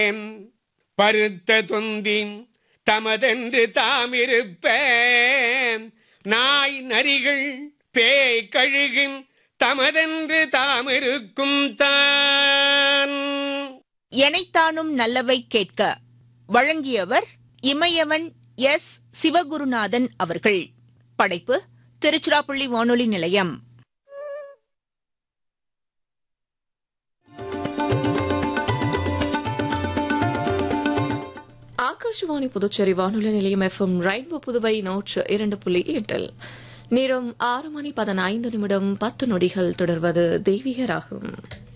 பருத்த தொந்தி தமதென்று தாமிருப்ப நாய் நரிகள் பேய் கழுகின் தமதென்று தாமிருக்கும் தான் எனைத்தானும் நல்லவை கேட்க வழங்கியவர் இமயவன் எஸ் சிவகுருநாதன் அவர்கள் படைப்பு திருச்சிராப்பள்ளி வானொலி நிலையம் ஆகாஷவாணி புதுச்சேரி வானொலி நிலையம் எஃப்எம் ரெயின்போ புதுவை நூற்று இரண்டு புள்ளி எட்டில் நேரம் ஆறு மணி பதினைந்து நிமிடம் பத்து நொடிகள் தொடர்வது தெய்வீக ராகும்